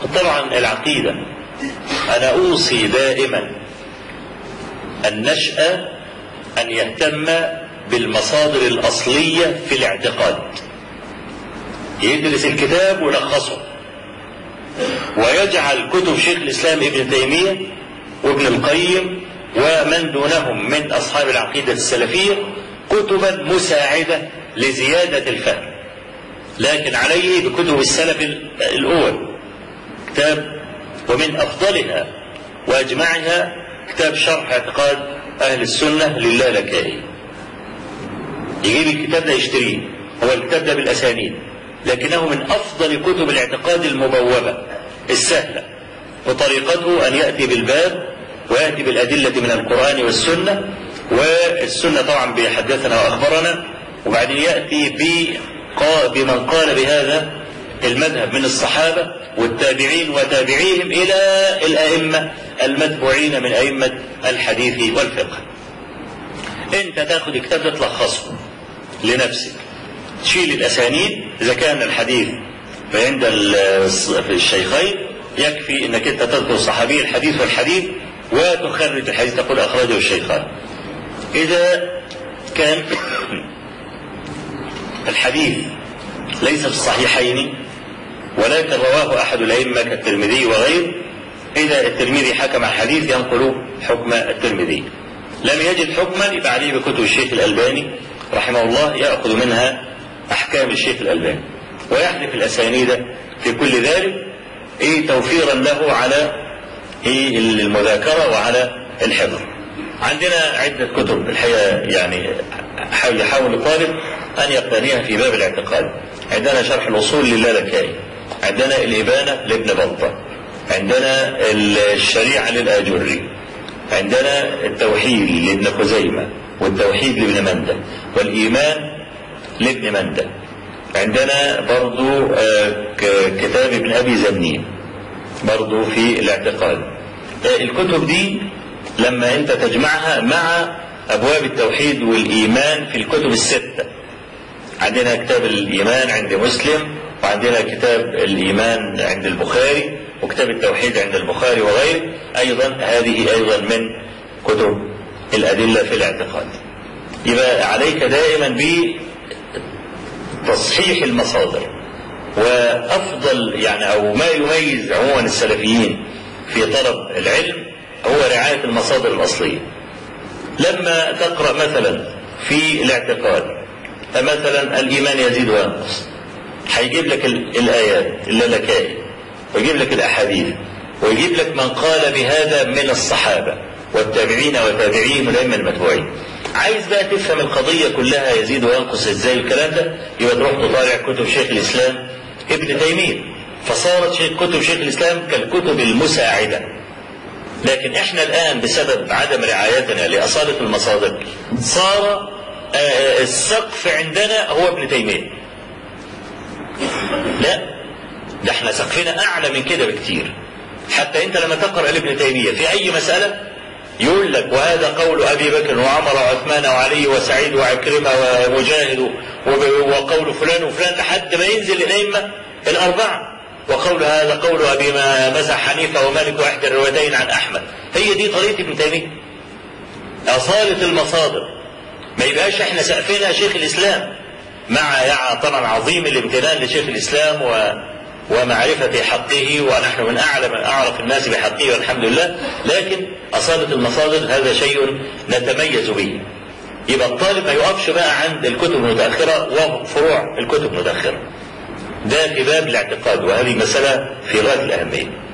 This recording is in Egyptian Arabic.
طبعا العقيدة أنا أوصي دائما النشأة أن يهتم بالمصادر الأصلية في الاعتقاد يدرس الكتاب ويلخصه ويجعل كتب شيخ الإسلام ابن تيمية وابن القيم ومن دونهم من أصحاب العقيدة السلفية كتبا مساعدة لزيادة الفهم لكن عليه بكتب السلف الأول كتاب ومن أفضلها وأجمعها كتاب شرح اعتقاد أهل السنة لله لكائي يجيب الكتاب ده يشتريه هو الكتاب ده بالأسانيد لكنه من أفضل كتب الاعتقاد المبوبة السهلة وطريقته أن يأتي بالباب ويأتي بالأدلة من القرآن والسنة والسنة طبعا بيحدثنا وأخبرنا وبعدين يأتي بمن قال بهذا المذهب من الصحابة والتابعين وتابعيهم إلى الأئمة المتبوعين من أئمة الحديث والفقه أنت تاخد الكتاب ده تلخصه لنفسك تشيل الأسانيد إذا كان الحديث فعند الشيخين يكفي أنك أنت تذكر صحابي الحديث والحديث وتخرج الحديث تقول أخرجه الشيخان إذا كان الحديث ليس في الصحيحين ولكن رواه أحد الأئمة كالترمذي وغيره إذا الترمذي حكم الحديث ينقل حكم الترمذي لم يجد حكما يبقى عليه بكتب الشيخ الألباني رحمه الله يأخذ منها أحكام الشيخ الألباني ويحذف الأسانيد في كل ذلك إيه توفيرا له على إيه المذاكرة وعلى الحفظ عندنا عدة كتب الحقيقة يعني يحاول الطالب أن يقتنيها في باب الاعتقاد عندنا شرح الأصول للالكائي عندنا الإبانة لابن بطة عندنا الشريعة للآجري عندنا التوحيد لابن خزيمة والتوحيد لابن مندة والإيمان لابن مندة عندنا برضو كتاب ابن أبي زنين برضو في الاعتقاد الكتب دي لما انت تجمعها مع ابواب التوحيد والايمان في الكتب السته عندنا كتاب الايمان عند مسلم وعندنا كتاب الايمان عند البخاري وكتاب التوحيد عند البخاري وغيره ايضا هذه ايضا من كتب الادله في الاعتقاد يبقى عليك دائما بتصحيح المصادر وافضل يعني او ما يميز عموما السلفيين في طلب العلم هو رعايه المصادر الاصليه لما تقرا مثلا في الاعتقاد مثلا الايمان يزيد وينقص هيجيب لك الايات اللالكائي ويجيب لك الاحاديث ويجيب لك من قال بهذا من الصحابه والتابعين وتابعيهم الائمه المتبوعين عايز بقى تفهم القضيه كلها يزيد وينقص ازاي الكلام ده يبقى تروح تطالع كتب شيخ الاسلام ابن تيميه فصارت شيخ كتب شيخ الاسلام كالكتب المساعده لكن احنا الان بسبب عدم رعايتنا لاصاله المصادر صار السقف عندنا هو ابن تيميه لا ده احنا سقفنا اعلى من كده بكتير حتى انت لما تقرا لابن تيميه في اي مساله يقول لك وهذا قول ابي بكر وعمر وعثمان وعلي وسعيد وعكرمه ومجاهد وقول فلان وفلان لحد ما ينزل الائمه الاربعه وقول هذا قول ابي مسح حنيفه ومالك واحدى الروايتين عن احمد هي دي طريقه ابن تيميه اصاله المصادر ما يبقاش احنا سقفنا شيخ الاسلام مع يعني طبعا عظيم الامتنان لشيخ الاسلام و ومعرفة حقه ونحن من أعلم أعرف الناس بحقه والحمد لله لكن أصالة المصادر هذا شيء نتميز به يبقى الطالب ما يقفش بقى عند الكتب المتأخرة وفروع الكتب المتأخرة ده في باب الاعتقاد وهذه مسألة في غاية الأهمية